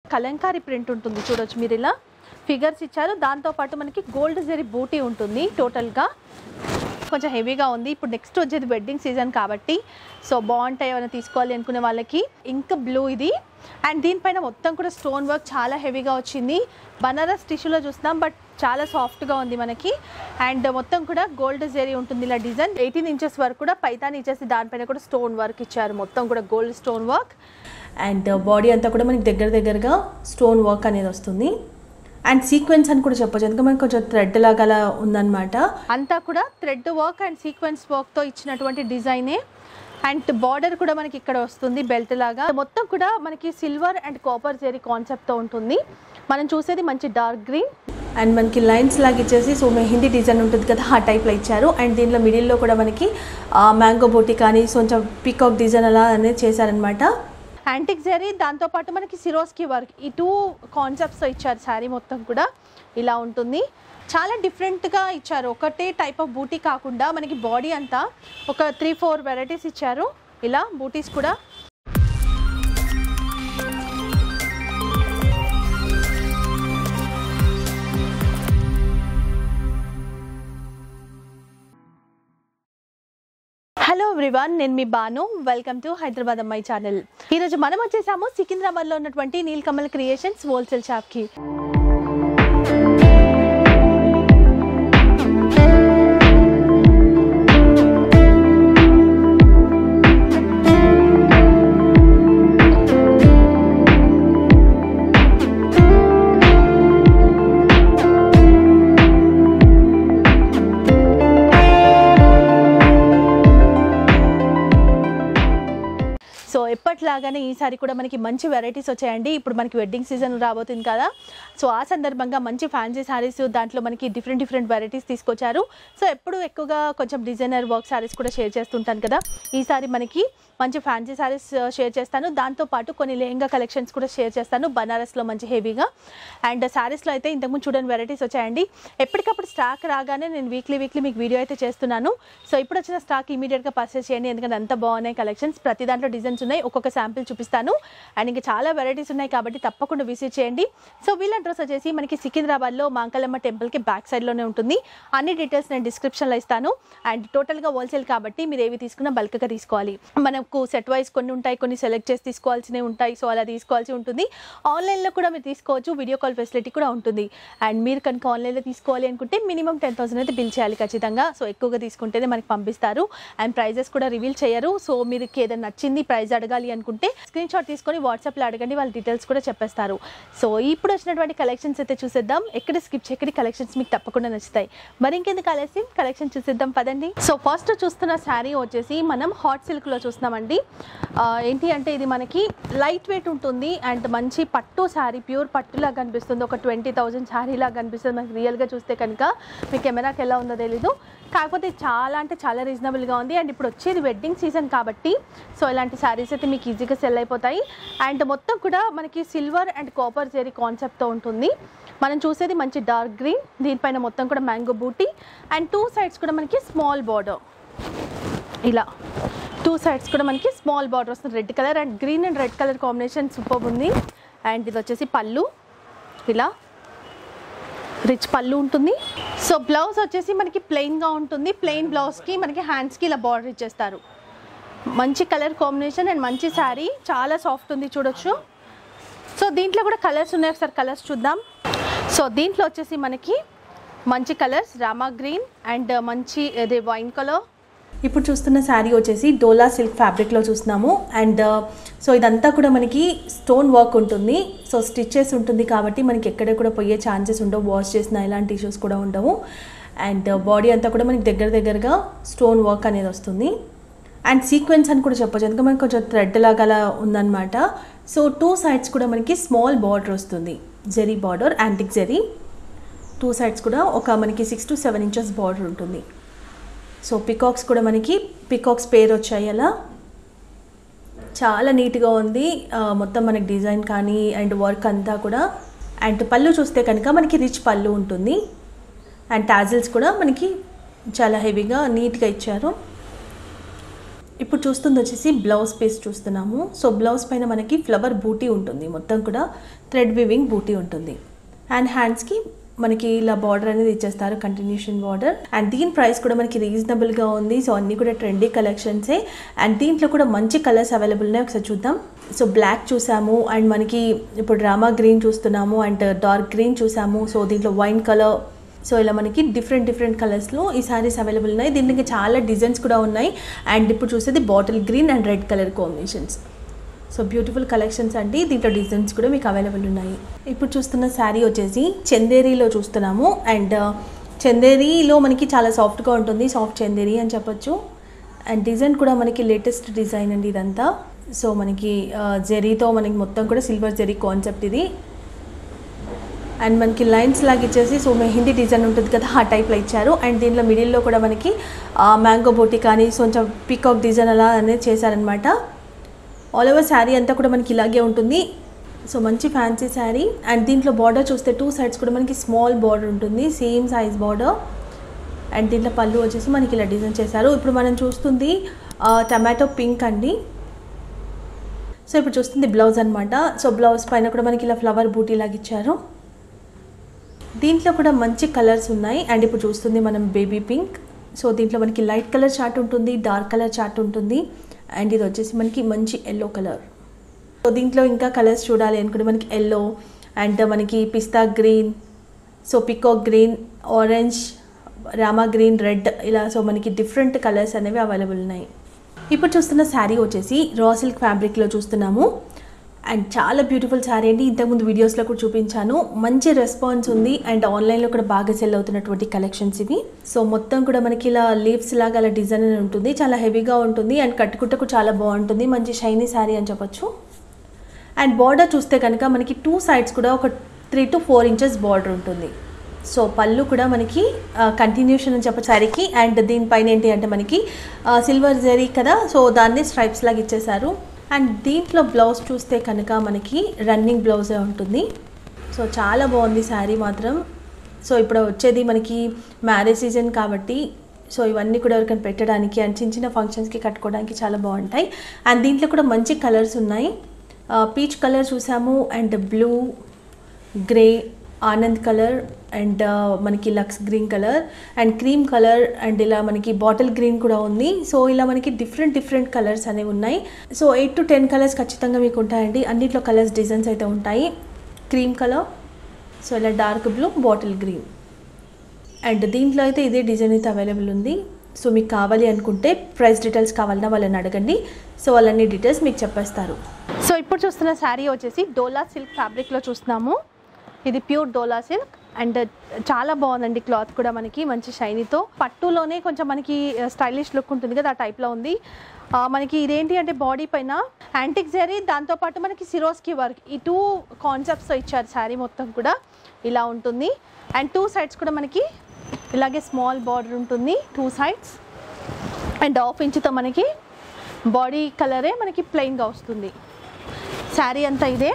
Kalamkari print ఉంటుంది చూడొచ్చు మీరు ఇలా ఫిగర్స్ ఇచ్చారు దాంతోపాటు మనకి గోల్డ్ జరీ బూటీ ఉంటుంది టోటల్గా కొంచెం హెవీగా ఉంది ఇప్పుడు నెక్స్ట్ వచ్చేది వెడ్డింగ్ సీజన్ కాబట్టి సో బాగుంటాయి ఏమైనా తీసుకోవాలి అనుకునే వాళ్ళకి ఇంక్ బ్లూ ఇది అండ్ దీనిపైన మొత్తం కూడా స్టోన్ వర్క్ చాలా హెవీగా వచ్చింది బనారస్ టిష్యూలో చూస్తున్నాం బట్ చాలా సాఫ్ట్గా ఉంది మనకి అండ్ మొత్తం కూడా గోల్డ్ జెరీ ఉంటుంది ఇలా డిజైన్ ఎయిటీన్ ఇంచెస్ వరకు కూడా పైతాన్ ఇచ్చేసి దానిపైన కూడా స్టోన్ వర్క్ ఇచ్చారు మొత్తం కూడా gold stone work and body అంతా కూడా మనకి దగ్గర దగ్గరగా స్టోన్ వర్క్ అనేది వస్తుంది అండ్ సీక్వెన్స్ అని కూడా చెప్పొచ్చు ఎందుకంటే మనకి కొంచెం థ్రెడ్ లాగా అలా ఉందన్నమాట అంతా కూడా థ్రెడ్ వర్క్ అండ్ సీక్వెన్స్ వర్క్తో ఇచ్చినటువంటి డిజైనే అండ్ బార్డర్ కూడా మనకి ఇక్కడ వస్తుంది బెల్ట్ లాగా మొత్తం కూడా మనకి సిల్వర్ అండ్ కాపర్ జెరీ కాన్సెప్ట్తో ఉంటుంది మనం చూసేది మంచి డార్క్ గ్రీన్ అండ్ మనకి లైన్స్ లాగా ఇచ్చేసి సో మెహిందీ డిజైన్ ఉంటుంది కదా ఆ టైప్లో ఇచ్చారు అండ్ దీనిలో మిడిల్లో కూడా మనకి మ్యాంగో బోటి కానీ కొంచెం పీకాక్ డిజైన్ అలా అనేది చేశారనమాట యాంటిక్ జరీ దాంతోపాటు మనకి సిరోస్కి వర్క్ ఈ టూ కాన్సెప్ట్స్ ఇచ్చారు శారీ మొత్తం కూడా ఇలా ఉంటుంది చాలా డిఫరెంట్గా ఇచ్చారు ఒకటే టైప్ ఆఫ్ బూటీ కాకుండా మనకి బాడీ అంతా ఒక త్రీ ఫోర్ వెరైటీస్ ఇచ్చారు ఇలా బూటీస్ కూడా హలో ఎవ్రీవన్ నేను మీ బాను వెల్కమ్ టు హైదరాబాద్ అమ్మాయి ఛానల్ ఈరోజు మనం వచ్చేసాము సికింద్రాబాద్లో ఉన్నటువంటి నీల్కమల్ క్రియేషన్స్ హోల్సేల్ షాప్కి సో ఎప్పట్లాగానే ఈసారి కూడా మనకి మంచి వెరైటీస్ వచ్చాయండి ఇప్పుడు మనకి వెడ్డింగ్ సీజన్ రాబోతుంది కదా సో ఆ సందర్భంగా మంచి ఫ్యాన్సీ శారీస్ దాంట్లో మనకి డిఫరెంట్ డిఫరెంట్ వెరైటీస్ తీసుకొచ్చారు సో ఎప్పుడు ఎక్కువగా కొంచెం డిజైనర్ వర్క్ శారీస్ కూడా షేర్ చేస్తుంటాను కదా ఈసారి మనకి మంచి ఫ్యాన్సీ శారీస్ షేర్ చేస్తాను దాంతోపాటు కొన్ని లెహంగా కలెక్షన్స్ కూడా షేర్ చేస్తాను బనారస్లో మంచి హెవీగా అండ్ శారీస్లో అయితే ఇంతకుముందు చూడని వెరైటీస్ వచ్చాయండి ఎప్పటికప్పుడు స్టాక్ రాగానే నేను వీక్లీ వీక్లీ మీకు వీడియో అయితే చేస్తున్నాను సో ఇప్పుడు వచ్చిన స్టాక్ ఇమీడియట్గా పర్చేస్ చేయండి ఎందుకంటే అంత బాగున్నాయి కలెక్షన్స్ ప్రతి దాంట్లో డిజైన్స్ ఉన్నాయి ఒక్కొక్క శాంపిల్ చూపిస్తాను అండ్ ఇంకా చాలా వెరైటీస్ ఉన్నాయి కాబట్టి తప్పకుండా విజిట్ చేయండి సో వీళ్ళ అడ్రస్ వచ్చేసి మనకి సికింద్రాబాద్లో మాంకలమ్మ టెంపుల్కి బ్యాక్ సైడ్లోనే ఉంటుంది అన్ని డీటెయిల్స్ నేను డిస్క్రిప్షన్లో ఇస్తాను అండ్ టోటల్గా హోల్సేల్ కాబట్టి మీరు ఏవి తీసుకున్నా బల్క్గా తీసుకోవాలి మనకు సెట్ వైజ్ కొన్ని ఉంటాయి కొన్ని సెలెక్ట్ చేసి తీసుకోవాల్సినవి ఉంటాయి సో అలా తీసుకోవాల్సి ఉంటుంది ఆన్లైన్లో కూడా మీరు తీసుకోవచ్చు వీడియో కాల్ ఫెసిలిటీ కూడా ఉంటుంది అండ్ మీరు కనుక ఆన్లైన్లో తీసుకోవాలి అనుకుంటే మినిమం టెన్ థౌసండ్ అయితే బిల్ చేయాలి ఖచ్చితంగా సో ఎక్కువగా తీసుకుంటేనే మనకి పంపిస్తారు అండ్ ప్రైజెస్ కూడా రివీల్ చేయరు సో మీరు ఏదైనా నచ్చింది ప్రైస్ అడగాలి అనుకుంటే స్క్రీన్ షాట్ తీసుకొని వాట్సాప్లో అడగండి వాళ్ళ డీటెయిల్స్ కూడా చెప్పేస్తారు సో ఇప్పుడు వచ్చినటువంటి కలెక్షన్స్ అయితే చూసేద్దాం ఎక్కడ స్కిప్ చేయకడి కలెక్షన్స్ మీకు తప్పకుండా నచ్చుతాయి మరి ఇంకెందుకు ఆలస్యం కలెక్షన్ చూసేద్దాం పదండి సో ఫస్ట్ చూస్తున్న శారీ వచ్చేసి మనం హాట్ సిల్క్లో చూస్తున్నామండి ఆ, ఏంటి అంటే ఇది మనకి లైట్ వెయిట్ ఉంటుంది అండ్ మంచి పట్టు శారీ ప్యూర్ పట్టులా కనిపిస్తుంది ఒక ట్వంటీ థౌజండ్ శారీలా కనిపిస్తుంది మనకి రియల్గా చూస్తే కనుక మీ కెమెరాకి ఎలా ఉందో తెలీదు కాకపోతే చాలా అంటే చాలా రీజనబుల్గా ఉంది అండ్ ఇప్పుడు వచ్చేది వెడ్డింగ్ సీజన్ కాబట్టి సో ఇలాంటి శారీస్ అయితే మీకు ఈజీగా సెల్ అయిపోతాయి అండ్ మొత్తం కూడా మనకి సిల్వర్ అండ్ కాపర్ జెరీ కాన్సెప్ట్తో ఉంటుంది మనం చూసేది మంచి డార్క్ గ్రీన్ దీనిపైన మొత్తం కూడా mango buti and two sides కూడా మనకి స్మాల్ బార్డర్ ఇలా టూ సైడ్స్ కూడా మనకి స్మాల్ బార్డర్ వస్తుంది red colour and green and red colour combination super ఉంది అండ్ ఇది వచ్చేసి పళ్ళు ఇలా రిచ్ పళ్ళు ఉంటుంది సో బ్లౌజ్ వచ్చేసి మనకి ప్లెయిన్గా ఉంటుంది ప్లెయిన్ బ్లౌజ్కి మనకి హ్యాండ్స్కి ఇలా బార్డర్ ఇచ్చేస్తారు మంచి కలర్ కాంబినేషన్ అండ్ మంచి శారీ చాలా సాఫ్ట్ ఉంది చూడొచ్చు సో దీంట్లో కూడా కలర్స్ ఉన్నాయి ఒకసారి కలర్స్ చూద్దాం సో దీంట్లో వచ్చేసి మనకి మంచి కలర్స్ రామా గ్రీన్ అండ్ మంచి అదే వైన్ కలర్ ఇప్పుడు చూస్తున్న శారీ వచ్చేసి డోలా సిల్క్ ఫ్యాబ్రిక్లో చూస్తున్నాము అండ్ సో ఇదంతా కూడా మనకి స్టోన్ వర్క్ ఉంటుంది సో స్టిచెస్ ఉంటుంది కాబట్టి మనకి ఎక్కడ కూడా పోయే ఛాన్సెస్ ఉండవు వాష్ చేసిన ఇలాంటి ఇష్యూస్ కూడా ఉండవు అండ్ బాడీ అంతా కూడా మనకి దగ్గర దగ్గరగా స్టోన్ వర్క్ అనేది వస్తుంది అండ్ సీక్వెన్స్ అని కూడా చెప్పొచ్చు ఎందుకంటే మనకి కొంచెం థ్రెడ్ లాగా అలా ఉందన్నమాట సో టూ సైడ్స్ కూడా మనకి స్మాల్ బార్డర్ వస్తుంది zari border antique zari two sides కూడా ఒక మనకి six to seven inches border ఉంటుంది సో పికాక్స్ కూడా మనకి పికాక్స్ పేరు వచ్చాయి అలా చాలా నీట్గా ఉంది ఆ, మొత్తం మనకి డిజైన్ కానీ అండ్ వర్క్ అంతా కూడా అండ్ పళ్ళు చూస్తే కనుక మనకి రిచ్ పళ్ళు ఉంటుంది అండ్ టాజిల్స్ కూడా మనకి చాలా హెవీగా నీట్గా ఇచ్చారు ఇప్పుడు చూస్తుంది వచ్చేసి బ్లౌజ్ పీస్ చూస్తున్నాము సో బ్లౌజ్ పైన మనకి ఫ్లవర్ బూటీ ఉంటుంది మొత్తం కూడా థ్రెడ్ వివింగ్ బూటీ ఉంటుంది అండ్ హ్యాండ్స్కి మనకి ఇలా బార్డర్ అనేది ఇచ్చేస్తారు కంటిన్యూషన్ బార్డర్ అండ్ దీని ప్రైస్ కూడా మనకి రీజనబుల్గా ఉంది సో అన్నీ కూడా ట్రెండీ కలెక్షన్సే అండ్ దీంట్లో కూడా మంచి కలర్స్ అవైలబుల్ ఉన్నాయి ఒకసారి చూద్దాం సో బ్లాక్ చూసాము అండ్ మనకి ఇప్పుడు రామా గ్రీన్ చూస్తున్నాము అండ్ డార్క్ గ్రీన్ చూసాము సో దీంట్లో వైన్ కలర్ సో ఇలా మనకి డిఫరెంట్ డిఫరెంట్ కలర్స్లో ఈ సారీస్ అవైలబుల్ ఉన్నాయి దీనికి చాలా డిజైన్స్ కూడా ఉన్నాయి అండ్ ఇప్పుడు చూసేది bottle green and red colour combinations so beautiful collections అండి దీంట్లో డిజైన్స్ కూడా మీకు అవైలబుల్ ఉన్నాయి ఇప్పుడు చూస్తున్న శారీ వచ్చేసి చందేరీలో చూస్తున్నాము అండ్ చందేరీలో మనకి చాలా సాఫ్ట్గా ఉంటుంది సాఫ్ట్ చందేరి అని చెప్పొచ్చు అండ్ డిజైన్ కూడా మనకి లేటెస్ట్ డిజైన్ అండి ఇదంతా సో మనకి ఆ, జెరీతో మనకి మొత్తం కూడా సిల్వర్ జెరీ కాన్సెప్ట్ ఇది అండ్ మనకి లైన్స్ లాగా ఇచ్చేసి సో మెహందీ డిజైన్ ఉంటుంది కదా ఆ టైప్లో ఇచ్చారు అండ్ దీనిలో మిడిల్లో కూడా మనకి మ్యాంగో బోటి కానీ సో కొంచెం పీకాక్ డిజైన్ అలా అనేది చేశారనమాట ఆల్ ఓవర్ శారీ అంతా కూడా మనకి ఇలాగే ఉంటుంది సో మంచి ఫ్యాన్సీ శారీ అండ్ దీంట్లో బార్డర్ చూస్తే టూ సైడ్స్ కూడా మనకి స్మాల్ బార్డర్ ఉంటుంది సేమ్ సైజ్ బార్డర్ అండ్ దీంట్లో పళ్ళు వచ్చేసి మనకి ఇలా డిజైన్ చేశారు ఇప్పుడు మనం చూస్తుంది టమాటో పింక్ అండి సో ఇప్పుడు చూస్తుంది బ్లౌజ్ అనమాట సో బ్లౌజ్ పైన కూడా మనకి ఇలా ఫ్లవర్ బూటీ లాగా ఇచ్చారు దీంట్లో కూడా మంచి కలర్స్ ఉన్నాయి అండ్ ఇప్పుడు చూస్తుంది మనం బేబీ పింక్ సో దీంట్లో మనకి లైట్ కలర్ చార్ట్ ఉంటుంది డార్క్ కలర్ చార్ట్ ఉంటుంది అండ్ ఇది వచ్చేసి మనకి మంచి ఎల్లో కలర్ సో దీంట్లో ఇంకా కలర్స్ చూడాలి అనుకుంటే మనకి ఎల్లో అండ్ మనకి pista green so peacock green orange Rama green red ఇలా సో మనకి డిఫరెంట్ కలర్స్ అనేవి అవైలబుల్ ఉన్నాయి ఇప్పుడు చూస్తున్న శారీ వచ్చేసి రా సిల్క్ ఫ్యాబ్రిక్లో చూస్తున్నాము అండ్ చాలా బ్యూటిఫుల్ శారీ అండి ఇంతకుముందు వీడియోస్లో కూడా చూపించాను మంచి రెస్పాన్స్ ఉంది అండ్ ఆన్లైన్లో కూడా బాగా సెల్ అవుతున్నటువంటి కలెక్షన్స్ ఇవి సో మొత్తం కూడా మనకి ఇలా లీవ్స్ లాగా అలా డిజైన్ అని ఉంటుంది చాలా హెవీగా ఉంటుంది అండ్ కట్టుకుంటకు చాలా బాగుంటుంది మంచి షైనీ శారీ అని చెప్పొచ్చు అండ్ బార్డర్ చూస్తే కనుక మనకి టూ సైడ్స్ కూడా ఒక three to four inches border ఉంటుంది సో పళ్ళు కూడా మనకి కంటిన్యూషన్ అని చెప్ప శారీకి అండ్ దీనిపైన ఏంటి అంటే మనకి సిల్వర్ జరీ కదా సో దాన్ని స్ట్రైప్స్ లాగా ఇచ్చేసారు అండ్ దీంట్లో బ్లౌజ్ చూస్తే కనుక మనకి రన్నింగ్ బ్లౌజే ఉంటుంది సో చాలా బాగుంది శారీ మాత్రం సో ఇప్పుడు వచ్చేది మనకి మ్యారేజ్ సీజన్ కాబట్టి సో ఇవన్నీ కూడా ఎవరికైనా పెట్టడానికి అండ్ చిన్న చిన్న ఫంక్షన్స్కి కట్టుకోవడానికి చాలా బాగుంటాయి అండ్ దీంట్లో కూడా మంచి కలర్స్ ఉన్నాయి పీచ్ కలర్ చూసాము అండ్ బ్లూ గ్రే ఆనంద్ కలర్ అండ్ మనకి lux green colour and cream colour and ఇలా మనకి బాటిల్ గ్రీన్ కూడా ఉంది సో ఇలా మనకి డిఫరెంట్ డిఫరెంట్ కలర్స్ అనేవి ఉన్నాయి so eight to ten colours ఖచ్చితంగా మీకు ఉంటాయండి అన్నిట్లో కలర్స్ డిజైన్స్ అయితే ఉంటాయి క్రీమ్ కలర్ సో ఇలా dark blue bottle green and దీంట్లో అయితే ఇదే డిజైన్ అయితే అవైలబుల్ ఉంది సో మీకు కావాలి అనుకుంటే ప్రైస్ డీటెయిల్స్ కావాలన్నా వాళ్ళని అడగండి సో వాళ్ళన్ని డీటెయిల్స్ మీకు చెప్పేస్తారు సో ఇప్పుడు చూస్తున్న శారీ వచ్చేసి డోలా సిల్క్ ఫ్యాబ్రిక్లో చూస్తున్నాము ఇది ప్యూర్ డోలా సిల్క్ అండ్ చాలా బాగుందండి క్లాత్ కూడా మనకి మంచి షైనీతో పట్టులోనే కొంచెం మనకి స్టైలిష్ లుక్ ఉంటుంది కదా ఆ టైప్లో ఉంది ఆ, మనకి ఇదేంటి అంటే బాడీ పైన యాంటిక్ జరీ దాంతోపాటు మనకి సిరోస్కి వర్క్ ఈ టూ కాన్సెప్ట్స్ ఇచ్చారు శారీ మొత్తం కూడా ఇలా ఉంటుంది అండ్ టూ సైడ్స్ కూడా మనకి ఇలాగే స్మాల్ బార్డర్ ఉంటుంది టూ సైడ్స్ అండ్ హాఫ్ ఇంచ్తో మనకి బాడీ కలరే మనకి ప్లెయిన్గా వస్తుంది శారీ అంతా ఇదే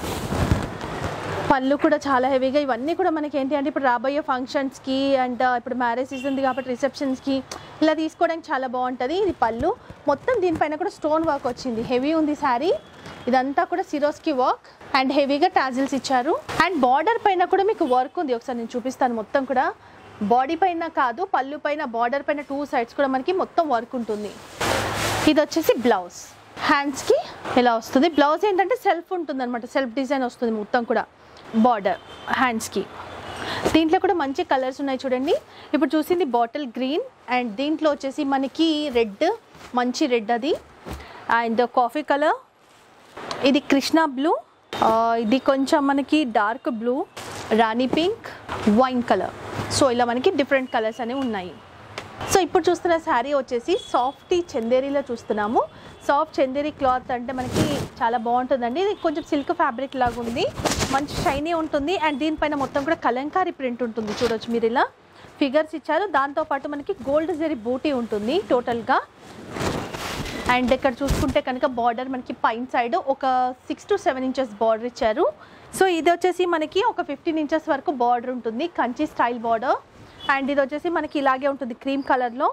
పళ్ళు కూడా చాలా హెవీగా ఇవన్నీ కూడా మనకి ఏంటి అంటే ఇప్పుడు రాబోయే ఫంక్షన్స్కి అండ్ ఇప్పుడు మ్యారేజ్ సీజన్ కాబట్టి రిసెప్షన్స్కి ఇలా తీసుకోవడానికి చాలా బాగుంటుంది ఇది పళ్ళు మొత్తం దీనిపైన కూడా స్టోన్ వర్క్ వచ్చింది హెవీ ఉంది శారీ ఇదంతా కూడా సిరోస్కి వర్క్ అండ్ హెవీగా టాజిల్స్ ఇచ్చారు అండ్ బార్డర్ పైన కూడా మీకు వర్క్ ఉంది ఒకసారి నేను చూపిస్తాను మొత్తం కూడా బాడీ పైన కాదు పళ్ళు పైన బార్డర్ పైన టూ సైడ్స్ కూడా మనకి మొత్తం వర్క్ ఉంటుంది ఇది వచ్చేసి బ్లౌజ్ హ్యాండ్స్కి ఇలా వస్తుంది బ్లౌజ్ ఏంటంటే సెల్ఫ్ ఉంటుంది అనమాట సెల్ఫ్ డిజైన్ వస్తుంది మొత్తం కూడా బార్డర్ హ్యాండ్స్కి దీంట్లో కూడా మంచి కలర్స్ ఉన్నాయి చూడండి ఇప్పుడు చూసింది బాటిల్ గ్రీన్ అండ్ దీంట్లో వచ్చేసి మనకి రెడ్ మంచి రెడ్ అది అండ్ కాఫీ కలర్ ఇది కృష్ణ బ్లూ ఆ, ఇది కొంచెం మనకి dark blue rani pink wine colour so ఇలా మనకి డిఫరెంట్ కలర్స్ అనేవి ఉన్నాయి సో ఇప్పుడు చూస్తున్న శారీ వచ్చేసి సాఫ్టీ చందేరీలో చూస్తున్నాము సాఫ్ట్ చందేరి క్లాత్ అంటే మనకి చాలా బాగుంటుందండి ఇది కొంచెం సిల్క్ ఫ్యాబ్రిక్ లాగా ఉంది మంచి షైనీ ఉంటుంది అండ్ దీనిపైన మొత్తం కూడా కలంకారీ ప్రింట్ ఉంటుంది చూడొచ్చు మీరు ఇలా ఫిగర్స్ ఇచ్చారు దాంతోపాటు మనకి గోల్డ్ జరీ బూటీ ఉంటుంది టోటల్గా అండ్ ఇక్కడ చూసుకుంటే కనుక బార్డర్ మనకి పైన సైడ్ ఒక six to seven inches border ఇచ్చారు సో ఇది వచ్చేసి మనకి ఒక ఫిఫ్టీన్ ఇంచెస్ వరకు బార్డర్ ఉంటుంది కంచి స్టైల్ బార్డర్ అండ్ ఇది వచ్చేసి మనకి ఇలాగే ఉంటుంది క్రీమ్ కలర్లో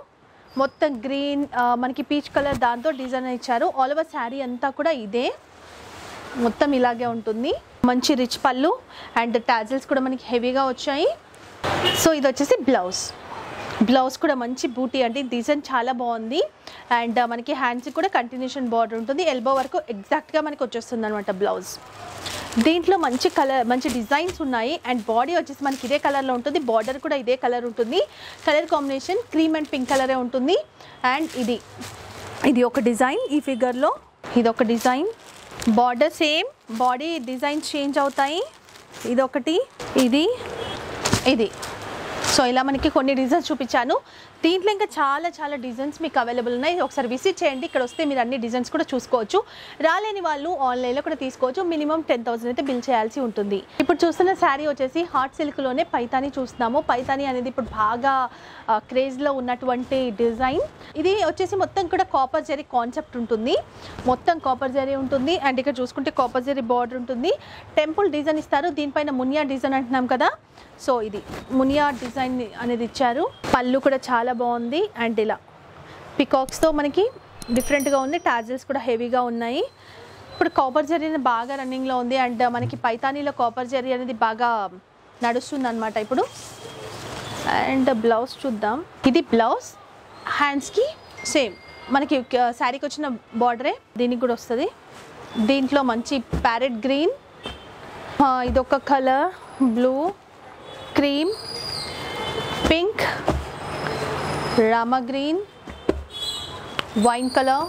మొత్తం గ్రీన్ మనకి పీచ్ కలర్ దాంతో డిజైన్ ఇచ్చారు ఆల్ ఓవర్ శారీ అంతా కూడా ఇదే మొత్తం ఇలాగే ఉంటుంది మంచి రిచ్ పళ్ళు అండ్ టాజిల్స్ కూడా మనకి హెవీగా వచ్చాయి సో ఇది వచ్చేసి బ్లౌజ్ బ్లౌజ్ కూడా మంచి బూటీ అంటే డిజైన్ చాలా బాగుంది అండ్ మనకి హ్యాండ్స్ కూడా కంటిన్యూషన్ బార్డర్ ఉంటుంది ఎల్బో వరకు ఎగ్జాక్ట్గా మనకి వచ్చేస్తుంది అనమాట బ్లౌజ్ దీంట్లో మంచి కలర్ మంచి డిజైన్స్ ఉన్నాయి అండ్ బాడీ వచ్చేసి మనకి ఇదే కలర్లో ఉంటుంది బార్డర్ కూడా ఇదే కలర్ ఉంటుంది colour combination cream and pink కలరే ఉంటుంది అండ్ ఇది ఇది ఒక డిజైన్ ఈ ఫిగర్లో ఇది ఒక design border same body design change అవుతాయి ఇది ఒకటి ఇది ఇది సో ఇలా మనకి కొన్ని డిజైన్స్ చూపించాను దీంట్లో ఇంకా చాలా చాలా డిజైన్స్ మీకు అవైలబుల్ ఉన్నాయి ఒకసారి విజిట్ చేయండి ఇక్కడ వస్తే మీరు అన్ని డిజైన్స్ కూడా చూసుకోవచ్చు రాలేని వాళ్ళు ఆన్లైన్లో కూడా తీసుకోవచ్చు మినిమం టెన్ థౌసండ్ అయితే బిల్ చేయాల్సి ఉంటుంది ఇప్పుడు చూస్తున్న శారీ వచ్చేసి హాట్ సిల్క్లోనే పైతాని చూస్తున్నాము పైతాని అనేది ఇప్పుడు బాగా క్రేజ్లో ఉన్నటువంటి డిజైన్ ఇది వచ్చేసి మొత్తం కూడా కాపర్ జరీ కాన్సెప్ట్ ఉంటుంది మొత్తం కాపర్ జరీ ఉంటుంది అండ్ ఇక్కడ చూసుకుంటే కాపర్ జరీ బార్డర్ ఉంటుంది టెంపుల్ డిజైన్ ఇస్తారు దీనిపైన మునియా డిజైన్ అంటున్నాం కదా సో ఇది మునియా డిజైన్ అనేది ఇచ్చారు పళ్ళు కూడా చాలా బాగుంది అండ్ ఇలా పికాక్స్తో మనకి డిఫరెంట్గా ఉంది టాజిల్స్ కూడా హెవీగా ఉన్నాయి ఇప్పుడు కాపర్ జరీ అనేది బాగా రన్నింగ్లో ఉంది అండ్ మనకి పైతానీలో కాపర్ జరీ అనేది బాగా నడుస్తుంది అనమాట ఇప్పుడు అండ్ బ్లౌజ్ చూద్దాం ఇది బ్లౌజ్ హ్యాండ్స్కి సేమ్ మనకి శారీకి వచ్చిన బార్డరే దీనికి కూడా వస్తుంది దీంట్లో మంచి ప్యారెట్ గ్రీన్ ఇదొక colour blue cream pink Rama green wine colour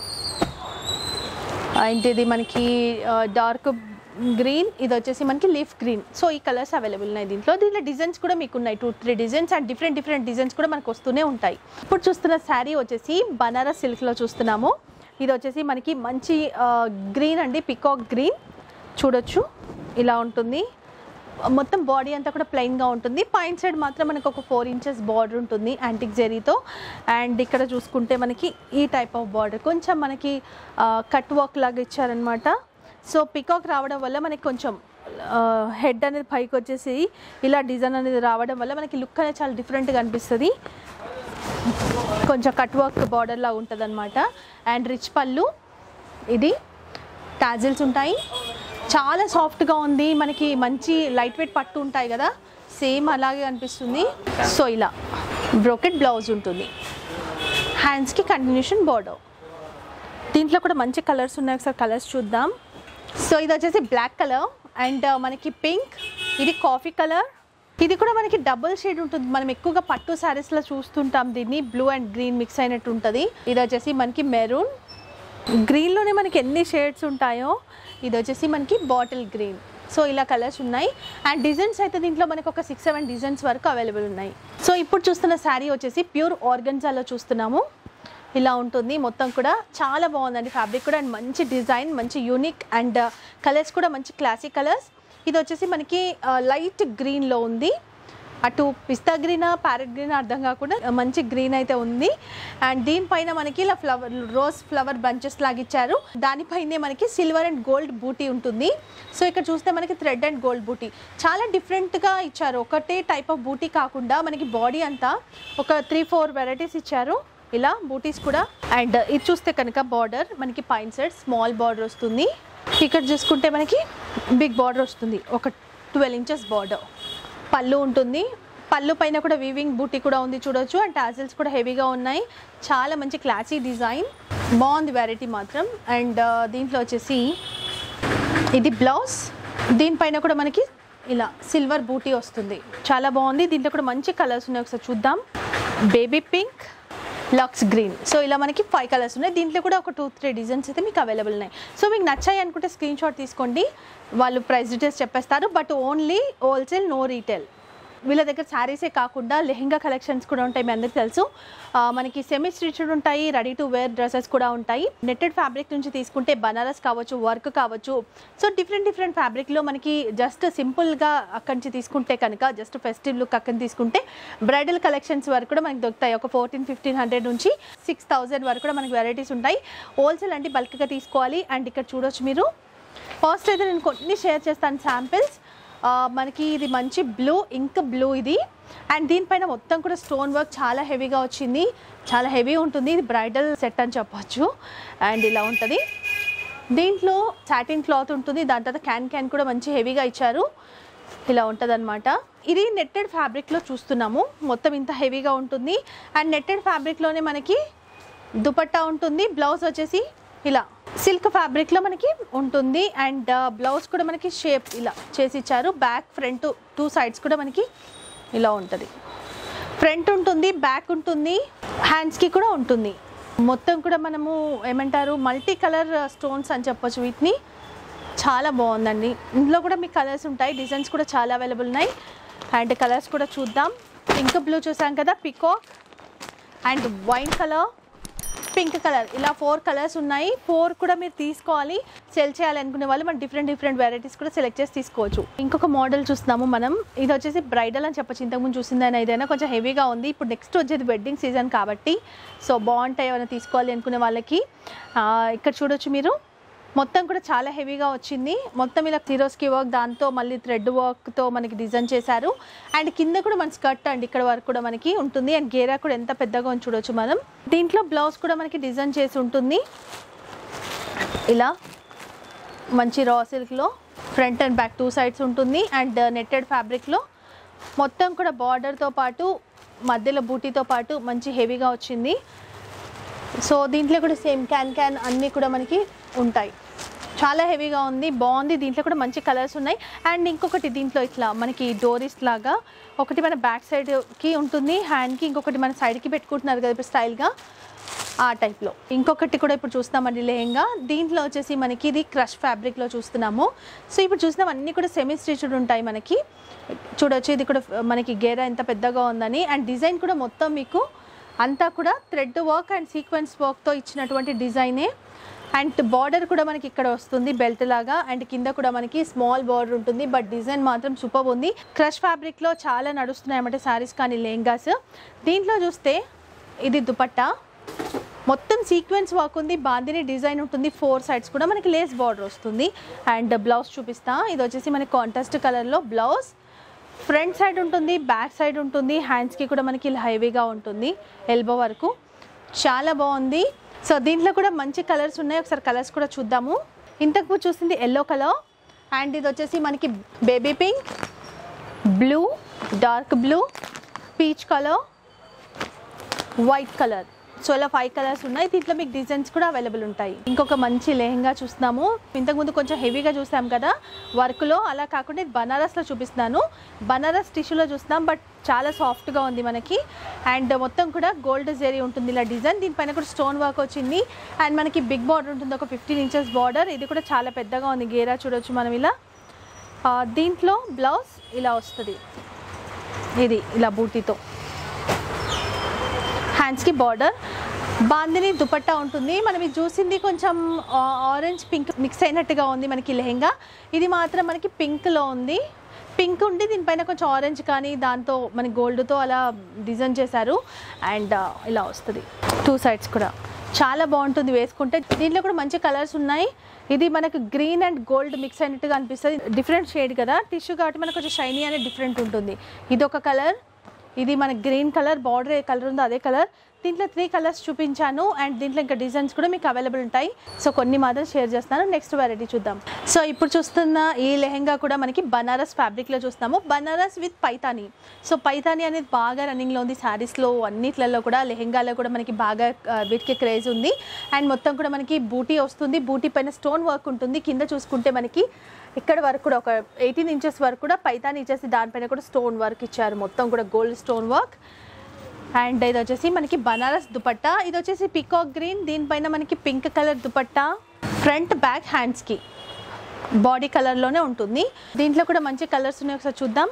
and ఇది మనకి డార్క్ గ్రీన్ ఇది వచ్చేసి మనకి లీఫ్ గ్రీన్ సో ఈ కలర్స్ అవైలబుల్ ఉన్నాయి దీంట్లో దీంట్లో డిజైన్స్ కూడా మీకు ఉన్నాయి two three designs and different different designs కూడా మనకు వస్తూనే ఉంటాయి ఇప్పుడు చూస్తున్న శారీ వచ్చేసి బనారస్ సిల్క్లో చూస్తున్నాము ఇది వచ్చేసి మనకి మంచి గ్రీన్ అండి పికాక్ గ్రీన్ చూడొచ్చు ఇలా ఉంటుంది మొత్తం బాడీ అంతా కూడా ప్లెయిన్గా ఉంటుంది పైన సైడ్ మాత్రం మనకు ఒక ఫోర్ ఇంచెస్ బార్డర్ ఉంటుంది యాంటిక్ జెరీతో అండ్ ఇక్కడ చూసుకుంటే మనకి ఈ టైప్ ఆఫ్ బార్డర్ కొంచెం మనకి కట్ వర్క్ లాగా ఇచ్చారనమాట సో పికాక్ రావడం వల్ల మనకి కొంచెం హెడ్ అనేది పైకి వచ్చేసి ఇలా డిజైన్ అనేది రావడం వల్ల మనకి లుక్ అనేది చాలా డిఫరెంట్గా అనిపిస్తుంది కొంచెం కట్ వర్క్ బార్డర్ లాగా ఉంటుంది అనమాట అండ్ రిచ్ పళ్ళు ఇది టాజిల్స్ ఉంటాయి చాలా సాఫ్ట్గా ఉంది మనకి మంచి లైట్ వెయిట్ పట్టు ఉంటాయి కదా సేమ్ అలాగే అనిపిస్తుంది సో ఇలా బ్రోకెట్ బ్లౌజ్ ఉంటుంది హ్యాండ్స్కి కంటిన్యూషన్ బోర్డర్ దీంట్లో కూడా మంచి కలర్స్ ఉన్నాయి ఒకసారి కలర్స్ చూద్దాం సో ఇది వచ్చేసి బ్లాక్ కలర్ అండ్ మనకి పింక్ ఇది కాఫీ కలర్ ఇది కూడా మనకి డబుల్ షేడ్ ఉంటుంది మనం ఎక్కువగా పట్టు శారీస్లో చూస్తుంటాం దీన్ని బ్లూ అండ్ గ్రీన్ మిక్స్ అయినట్టు ఉంటుంది ఇది వచ్చేసి మనకి మెరూన్ గ్రీన్లోనే మనకి ఎన్ని షేడ్స్ ఉంటాయో ఇది వచ్చేసి మనకి బాటిల్ గ్రీన్ సో ఇలా కలర్స్ ఉన్నాయి అండ్ డిజైన్స్ అయితే దీంట్లో మనకి ఒక సిక్స్ సెవెన్ డిజైన్స్ వరకు అవైలబుల్ ఉన్నాయి సో ఇప్పుడు చూస్తున్న శారీ వచ్చేసి ప్యూర్ ఆర్గన్జాలో చూస్తున్నాము ఇలా ఉంటుంది మొత్తం కూడా చాలా బాగుందండి ఫ్యాబ్రిక్ కూడా అండ్ మంచి డిజైన్ మంచి యూనిక్ అండ్ కలర్స్ కూడా మంచి క్లాసిక్ కలర్స్ ఇది వచ్చేసి మనకి లైట్ గ్రీన్లో ఉంది అటు పిస్తా గ్రీనా ప్యారెట్ గ్రీన్ అర్థం కాకుండా మంచి గ్రీన్ అయితే ఉంది అండ్ దీనిపైన మనకి ఇలా ఫ్లవర్ రోజ్ ఫ్లవర్ బంచెస్ లాగా ఇచ్చారు దానిపైనే మనకి సిల్వర్ అండ్ గోల్డ్ బూటీ ఉంటుంది సో ఇక్కడ చూస్తే మనకి థ్రెడ్ అండ్ గోల్డ్ బూటీ చాలా డిఫరెంట్గా ఇచ్చారు ఒకటే టైప్ ఆఫ్ బూటీ కాకుండా మనకి బాడీ అంతా ఒక త్రీ ఫోర్ వెరైటీస్ ఇచ్చారు ఇలా బూటీస్ కూడా అండ్ ఇది చూస్తే కనుక బార్డర్ మనకి పైన సైడ్ స్మాల్ బార్డర్ వస్తుంది ఇక్కడ చూసుకుంటే మనకి బిగ్ బార్డర్ వస్తుంది ఒక ట్వెల్వ్ ఇంచెస్ బార్డర్ పళ్ళు ఉంటుంది పళ్ళు పైన కూడా వీవింగ్ బూటీ కూడా ఉంది చూడొచ్చు అండ్ టాజిల్స్ కూడా హెవీగా ఉన్నాయి చాలా మంచి క్లాసీ డిజైన్ బాగుంది వెరైటీ మాత్రం అండ్ దీంట్లో వచ్చేసి ఇది బ్లౌజ్ దీనిపైన కూడా మనకి ఇలా సిల్వర్ బూటీ వస్తుంది చాలా బాగుంది దీంట్లో కూడా మంచి కలర్స్ ఉన్నాయి ఒకసారి చూద్దాం baby pink lux green so ఇలా మనకి ఫైవ్ కలర్స్ ఉన్నాయి దీంట్లో కూడా ఒక టూ త్రీ డిజైన్స్ అయితే మీకు అవైలబుల్ ఉన్నాయి సో మీకు నచ్చాయి అనుకుంటే స్క్రీన్ షాట్ తీసుకోండి వాళ్ళు ప్రైస్ డీటెయిల్స్ చెప్పేస్తారు but only wholesale no retail వీళ్ళ దగ్గర శారీసే కాకుండా లెహెంగా కలెక్షన్స్ కూడా ఉంటాయి మీ అందరికీ తెలుసు ఆ, మనకి సెమీ స్టిచ్డ్ ఉంటాయి రెడీ టు వేర్ డ్రెస్సెస్ కూడా ఉంటాయి నెట్టెడ్ ఫ్యాబ్రిక్ నుంచి తీసుకుంటే బనారస్ కావచ్చు వర్క్ కావచ్చు సో డిఫరెంట్ డిఫరెంట్ ఫ్యాబ్రిక్లో మనకి జస్ట్ సింపుల్గా అక్కడి నుంచి తీసుకుంటే కనుక జస్ట్ ఫెస్టివ్ లుక్ అక్కడి నుంచి తీసుకుంటే బ్రైడల్ కలెక్షన్స్ వరకు కూడా మనకి దొరుకుతాయి ఒక ఫోర్టీన్ ఫిఫ్టీన్ హండ్రెడ్ నుంచి సిక్స్ థౌజండ్ వరకు కూడా మనకి వెరైటీస్ ఉంటాయి హోల్సేల్ అంటే బల్క్గా తీసుకోవాలి అండ్ ఇక్కడ చూడొచ్చు మీరు ఫస్ట్ అయితే నేను కొన్ని షేర్ చేస్తాను శాంపిల్స్ మనకి ఇది మంచి బ్లూ ఇంక్ బ్లూ ఇది అండ్ దీనిపైన మొత్తం కూడా స్టోన్ వర్క్ చాలా హెవీగా వచ్చింది చాలా హెవీ ఉంటుంది ఇది బ్రైడల్ సెట్ అని చెప్పొచ్చు అండ్ ఇలా ఉంటుంది దీంట్లో సాటిన్ క్లాత్ ఉంటుంది దాని తర్వాత క్యాన్ క్యాన్ కూడా మంచి హెవీగా ఇచ్చారు ఇలా ఉంటుంది అనమాట ఇది నెట్టెడ్ ఫ్యాబ్రిక్లో చూస్తున్నాము మొత్తం ఇంత హెవీగా ఉంటుంది అండ్ నెట్టెడ్ ఫ్యాబ్రిక్లోనే మనకి దుపట్టా ఉంటుంది బ్లౌజ్ వచ్చేసి ఇలా సిల్క్ ఫ్యాబ్రిక్లో మనకి ఉంటుంది అండ్ బ్లౌజ్ కూడా మనకి షేప్ ఇలా చేసి ఇచ్చారు బ్యాక్ ఫ్రంట్ టూ సైడ్స్ కూడా మనకి ఇలా ఉంటుంది ఫ్రంట్ ఉంటుంది బ్యాక్ ఉంటుంది హ్యాండ్స్కి కూడా ఉంటుంది మొత్తం కూడా మనము ఏమంటారు మల్టీ కలర్ స్టోన్స్ అని చెప్పొచ్చు వీటిని చాలా బాగుందండి ఇందులో కూడా మీకు కలర్స్ ఉంటాయి డిజైన్స్ కూడా చాలా అవైలబుల్ ఉన్నాయి అండ్ కలర్స్ కూడా చూద్దాం పింక్ బ్లూ చూసాం కదా peacock and wine colour pink colour ఇలా ఫోర్ కలర్స్ ఉన్నాయి ఫోర్ కూడా మీరు తీసుకోవాలి సెల్ చేయాలి అనుకునే వాళ్ళు మనం డిఫరెంట్ డిఫరెంట్ వెరైటీస్ కూడా సెలెక్ట్ చేసి తీసుకోవచ్చు ఇంకొక మోడల్ చూస్తున్నాము మనం ఇది వచ్చేసి బ్రైడల్ అని చెప్పొచ్చు ఇంతకుముందు చూసిందని ఏదైనా కొంచెం హెవీగా ఉంది ఇప్పుడు నెక్స్ట్ వచ్చేది వెడ్డింగ్ సీజన్ కాబట్టి సో బాగుంటాయి ఏమైనా తీసుకోవాలి అనుకునే వాళ్ళకి ఆ, ఇక్కడ చూడొచ్చు మీరు మొత్తం కూడా చాలా హెవీగా వచ్చింది మొత్తం ఇలా సిరోస్కి వర్క్ దాంతో మళ్ళీ థ్రెడ్ వర్క్తో మనకి డిజైన్ చేశారు అండ్ కింద కూడా మన స్కర్ట్ అండి ఇక్కడ వరకు కూడా మనకి ఉంటుంది అండ్ గేరా కూడా ఎంత పెద్దగా ఉంది చూడొచ్చు మనం దీంట్లో బ్లౌజ్ కూడా మనకి డిజైన్ చేసి ఉంటుంది ఇలా మంచి రా సిల్క్లో front and back two sides ఉంటుంది అండ్ నెట్టెడ్ ఫ్యాబ్రిక్లో మొత్తం కూడా బార్డర్తో పాటు మధ్యలో బూటీతో పాటు మంచి హెవీగా వచ్చింది సో దీంట్లో కూడా సేమ్ క్యాన్ క్యాన్ అన్నీ కూడా మనకి ఉంటాయి చాలా హెవీగా ఉంది బాగుంది దీంట్లో కూడా మంచి కలర్స్ ఉన్నాయి అండ్ ఇంకొకటి దీంట్లో ఇట్లా మనకి డోరీస్ లాగా ఒకటి మన బ్యాక్ సైడ్కి ఉంటుంది హ్యాండ్కి ఇంకొకటి మన సైడ్కి పెట్టుకుంటున్నారు కదా ఇప్పుడు స్టైల్గా ఆ టైప్లో ఇంకొకటి కూడా ఇప్పుడు చూస్తున్నామండి లెహంగా దీంట్లో వచ్చేసి మనకి ఇది క్రష్ ఫ్యాబ్రిక్లో చూస్తున్నాము సో ఇప్పుడు చూసినాం అన్నీ కూడా సెమీ స్టిచ్డ్ ఉంటాయి మనకి చూడొచ్చు ఇది కూడా మనకి గేరా ఎంత పెద్దగా ఉందని అండ్ డిజైన్ కూడా మొత్తం మీకు అంతా కూడా థ్రెడ్ వర్క్ అండ్ సీక్వెన్స్ వర్క్తో ఇచ్చినటువంటి డిజైనే అండ్ బార్డర్ కూడా మనకి ఇక్కడ వస్తుంది బెల్ట్ లాగా అండ్ కింద కూడా మనకి స్మాల్ బార్డర్ ఉంటుంది బట్ డిజైన్ మాత్రం సూపర్ ఉంది క్రష్ ఫ్యాబ్రిక్లో చాలా నడుస్తున్నాయి అన్నమాట శారీస్ కానీ లెహంగాస్ దీంట్లో చూస్తే ఇది దుపట్టా మొత్తం సీక్వెన్స్ వర్క్ ఉంది బాందిని డిజైన్ ఉంటుంది ఫోర్ సైడ్స్ కూడా మనకి లేస్ బార్డర్ వస్తుంది అండ్ బ్లౌజ్ చూపిస్తా ఇది వచ్చేసి మనకి కాంట్రాస్ట్ కలర్లో బ్లౌజ్ ఫ్రంట్ సైడ్ ఉంటుంది బ్యాక్ సైడ్ ఉంటుంది హ్యాండ్స్కి కూడా మనకి ఇలా హెవీగా ఉంటుంది ఎల్బో వరకు చాలా బాగుంది సో దీంట్లో కూడా మంచి కలర్స్ ఉన్నాయి ఒకసారి కలర్స్ కూడా చూద్దాము ఇంతకు చూసింది ఎల్లో కలర్ అండ్ ఇది వచ్చేసి మనకి baby pink blue dark blue peach colour white colour so ఇలా ఫైవ్ కలర్స్ ఉన్నాయి దీంట్లో మీకు డిజైన్స్ కూడా అవైలబుల్ ఉంటాయి ఇంకొక మంచి లెహంగా చూస్తున్నాము ఇంతకుముందు కొంచెం హెవీగా చూసాం కదా వర్క్లో అలా కాకుండా ఇది బనారస్లో చూపిస్తున్నాను బనారస్ టిష్యూలో చూస్తున్నాం బట్ చాలా సాఫ్ట్గా ఉంది మనకి అండ్ మొత్తం కూడా గోల్డ్ జెరీ ఉంటుంది ఇలా డిజైన్ దీనిపైన కూడా స్టోన్ వర్క్ వచ్చింది అండ్ మనకి బిగ్ బార్డర్ ఉంటుంది ఒక ఫిఫ్టీన్ ఇంచెస్ బార్డర్ ఇది కూడా చాలా పెద్దగా ఉంది గేరా చూడొచ్చు మనం ఇలా ఆ, దీంట్లో బ్లౌజ్ ఇలా వస్తుంది ఇది ఇలా బూటీతో హ్యాండ్స్కి బార్డర్ బాందిని దుపట్టా ఉంటుంది మనం ఇది చూసింది కొంచెం ఆరెంజ్ పింక్ మిక్స్ అయినట్టుగా ఉంది మనకి లెహెంగా ఇది మాత్రం మనకి పింక్లో ఉంది పింక్ ఉండి దీనిపైన కొంచెం ఆరెంజ్ కానీ దాంతో మన గోల్డ్తో అలా డిజైన్ చేశారు అండ్ ఇలా వస్తుంది టూ సైడ్స్ కూడా చాలా బాగుంటుంది వేసుకుంటే దీంట్లో కూడా మంచి కలర్స్ ఉన్నాయి ఇది మనకు గ్రీన్ అండ్ గోల్డ్ మిక్స్ అయినట్టుగా అనిపిస్తుంది డిఫరెంట్ షేడ్ కదా టిష్యూ కాబట్టి మనకు కొంచెం షైనీ అనేది డిఫరెంట్ ఉంటుంది ఇది ఒక కలర్ ఇది మన గ్రీన్ కలర్ బార్డర్ ఏ కలర్ ఉందో అదే కలర్ దీంట్లో త్రీ కలర్స్ చూపించాను అండ్ దీంట్లో ఇంకా డిజైన్స్ కూడా మీకు అవైలబుల్ ఉంటాయి సో కొన్ని మాత్రం షేర్ చేస్తాను నెక్స్ట్ వెరైటీ చూద్దాం సో ఇప్పుడు చూస్తున్న ఈ లెహెంగా కూడా మనకి బనారస్ ఫ్యాబ్రిక్లో చూస్తాము బనారస్ విత్ పైతాని సో పైతాని అనేది బాగా రన్నింగ్లో ఉంది శారీస్లో అన్నిట్లలో కూడా లెహెంగాలో కూడా మనకి బాగా ఆ, వీటికి క్రేజ్ ఉంది అండ్ మొత్తం కూడా మనకి బూటీ వస్తుంది బూటీ పైన స్టోన్ వర్క్ ఉంటుంది కింద చూసుకుంటే మనకి ఇక్కడ వరకు కూడా ఒక ఎయిటీన్ ఇంచెస్ వరకు కూడా పైతాని ఇచ్చేసి దానిపైన కూడా స్టోన్ వర్క్ ఇచ్చారు మొత్తం కూడా గోల్డ్ స్టోన్ వర్క్ అండ్ ఇది వచ్చేసి మనకి బనారస్ దుపట్టా ఇది వచ్చేసి పికాక్ గ్రీన్ దీనిపైన మనకి pink colour dupatta front back హ్యాండ్స్కి బాడీ కలర్లోనే ఉంటుంది దీంట్లో కూడా మంచి కలర్స్ ఉన్నాయి ఒకసారి చూద్దాం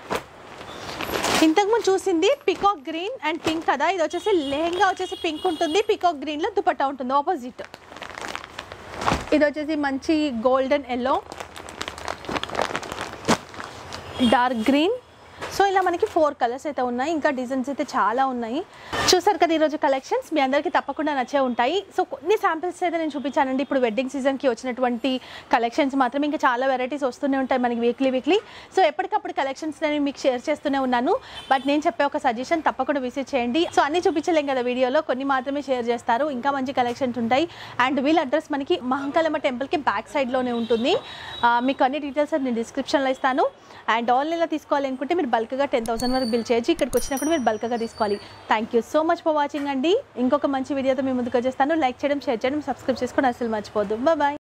ఇంతకుముందు చూసింది పికాక్ గ్రీన్ అండ్ పింక్ కదా ఇది వచ్చేసి లెహంగా వచ్చేసి పింక్ ఉంటుంది పికాక్ గ్రీన్లో దుపట్టా ఉంటుంది ఆపోజిట్ ఇది వచ్చేసి మంచి golden yellow dark green so ఇలా మనకి ఫోర్ కలర్స్ అయితే ఉన్నాయి ఇంకా డిజైన్స్ అయితే చాలా ఉన్నాయి చూసారు కదా ఈరోజు కలెక్షన్స్ మీ అందరికీ తప్పకుండా నచ్చే ఉంటాయి సో కొన్ని శాంపిల్స్ అయితే నేను చూపించానండి ఇప్పుడు వెడ్డింగ్ సీజన్కి వచ్చినటువంటి కలెక్షన్స్ మాత్రం ఇంకా చాలా వెరైటీస్ వస్తూనే ఉంటాయి మనకి వీక్లీ వీక్లీ సో ఎప్పటికప్పుడు కలెక్షన్స్ నేను మీకు షేర్ చేస్తూనే ఉన్నాను బట్ నేను చెప్పే ఒక సజెషన్ తప్పకుండా విజిట్ చేయండి సో అన్ని చూపించలేం కదా వీడియోలో కొన్ని మాత్రమే షేర్ చేస్తారు ఇంకా మంచి కలెక్షన్స్ ఉంటాయి అండ్ వీళ్ళ అడ్రస్ మనకి మహంకాళమ్మ టెంపుల్కి బ్యాక్ సైడ్లోనే ఉంటుంది ఆ, మీకు అన్ని డీటెయిల్స్ నేను డిస్క్రిప్షన్లో ఇస్తాను అండ్ ఆన్లైన్లో తీసుకోవాలి అనుకుంటే మీరు బల్క్గా టెన్ థౌసండ్ వరకు బిల్ చేయొచ్చు ఇక్కడికి వచ్చినప్పుడు మీరు బల్క్గా తీసుకోవాలి thank you so much for watching అండి ఇంకొక మంచి వీడియోతో మీ ముందుకు వచ్చేస్తాను లైక్ చేయడం షేర్ చేయడం సబ్స్క్రైబ్ చేసుకొని అసలు మర్చిపోద్దు బాయ్